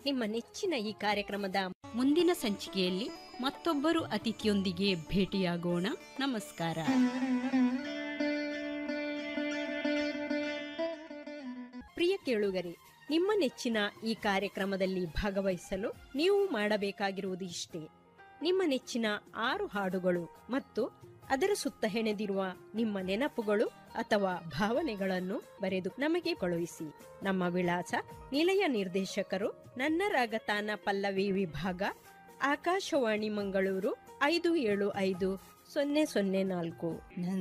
ನಿಮ್ಮ ನೆಚ್ಚಿನ ಈ ಕಾರ್ಯಕ್ರಮದ ಮುಂದಿನ ಸಂಚಿಕೆಯಲ್ಲಿ ಮತ್ತೊಬ್ಬರು ಅತಿಥಿಯೊಂದಿಗೆ ಭೇಟಿಯಾಗೋಣ ನಮಸ್ಕಾರ ಪ್ರಿಯ ಕೇಳುಗರೆ ನಿಮ್ಮ ನೆಚ್ಚಿನ ಈ ಕಾರ್ಯಕ್ರಮದಲ್ಲಿ ಭಾಗವಹಿಸಲು ನೀವು ಮಾಡಬೇಕಾಗಿರುವುದು ಇಷ್ಟೇ ನಿಮ್ಮ ನೆಚ್ಚಿನ ಆರು ಹಾಡುಗಳು ಮತ್ತು ಅದರ ಸುತ್ತ ಹೆಣೆದಿರುವ ನಿಮ್ಮ ನೆನಪುಗಳು ಅಥವಾ ಭಾವನೆಗಳನ್ನು ಬರೆದು ನಮಗೆ ಕಳುಹಿಸಿ ನಮ್ಮ ವಿಳಾಸ ನಿಲಯ ನಿರ್ದೇಶಕರು ನನ್ನ ರಾಗತಾನ ಪಲ್ಲವಿ ವಿಭಾಗ ಆಕಾಶವಾಣಿ ಮಂಗಳೂರು ಐದು ಏಳು ಐದು ಸೊನ್ನೆ ಸೊನ್ನೆ ನಾಲ್ಕು